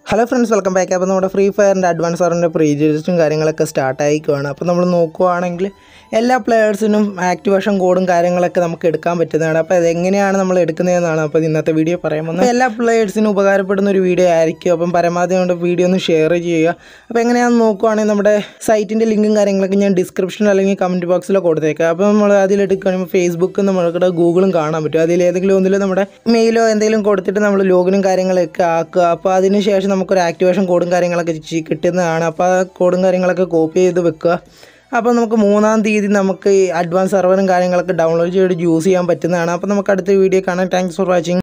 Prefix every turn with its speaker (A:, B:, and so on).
A: hello friends welcome back അപ്പോൾ നമ്മുടെ free ഫയറിൻ്റെ അഡ്വാൻസ് സർവറിൻ്റെ പ്രീ രജിസ്റ്ററും കാര്യങ്ങളൊക്കെ സ്റ്റാർട്ട് ആയിക്കുവാണ് അപ്പോൾ നമ്മൾ നോക്കുവാണെങ്കിൽ എല്ലാ പ്ലെയേഴ്സിനും ആക്ടിവേഷൻ കോഡും കാര്യങ്ങളൊക്കെ നമുക്ക് എടുക്കാൻ പറ്റുന്നതാണ് അപ്പോൾ അതെങ്ങനെയാണ് നമ്മൾ എടുക്കുന്നതെന്നാണ് അപ്പോൾ ഇന്നത്തെ വീഡിയോ പറയാൻ പോകുന്നത് എല്ലാ പ്ലെയേഴ്സിനും ഉപകാരപ്പെടുന്ന ഒരു വീഡിയോ ആയിരിക്കും അപ്പം പരമാവധി നമ്മുടെ വീഡിയോ ഒന്ന് ഷെയർ ചെയ്യുക അപ്പോൾ എങ്ങനെയാണെന്ന് നോക്കുവാണെങ്കിൽ നമ്മുടെ സൈറ്റിൻ്റെ ലിങ്കും കാര്യങ്ങളൊക്കെ ഞാൻ ഡിസ്ക്രിപ്ഷനിൽ അല്ലെങ്കിൽ കമൻറ്റ് ബോക്സിലോ കൊടുത്തേക്കാം അപ്പോൾ നമ്മൾ അതിലെടുക്കുകയാണെങ്കിൽ ഫേസ്ബുക്ക് നമ്മൾക്കിടെ ഗൂഗിളും കാണാൻ പറ്റും അതിൽ ഏതെങ്കിലും ഒന്നിൽ നമ്മുടെ മെയിലോ എന്തെങ്കിലും കൊടുത്തിട്ട് നമ്മൾ ലോഗിനും കാര്യങ്ങളൊക്കെ ആക്കുക അപ്പോൾ അതിന് ശേഷം നമുക്കൊരു ആക്ടിവേഷൻ കോഡും കാര്യങ്ങളൊക്കെ ചി- കിട്ടുന്നതാണ് അപ്പോൾ ആ കോഡും കാര്യങ്ങളൊക്കെ കോപ്പി ചെയ്ത് വെക്കുക അപ്പോൾ നമുക്ക് മൂന്നാം തീയതി നമുക്ക് ഈ അഡ്വാൻസ് സെർവറും കാര്യങ്ങളൊക്കെ ഡൗൺലോഡ് ചെയ്ത് യൂസ് ചെയ്യാൻ പറ്റുന്നതാണ് അപ്പോൾ നമുക്ക് അടുത്ത വീഡിയോ കാണാം താങ്ക്സ് ഫോർ വാച്ചിങ്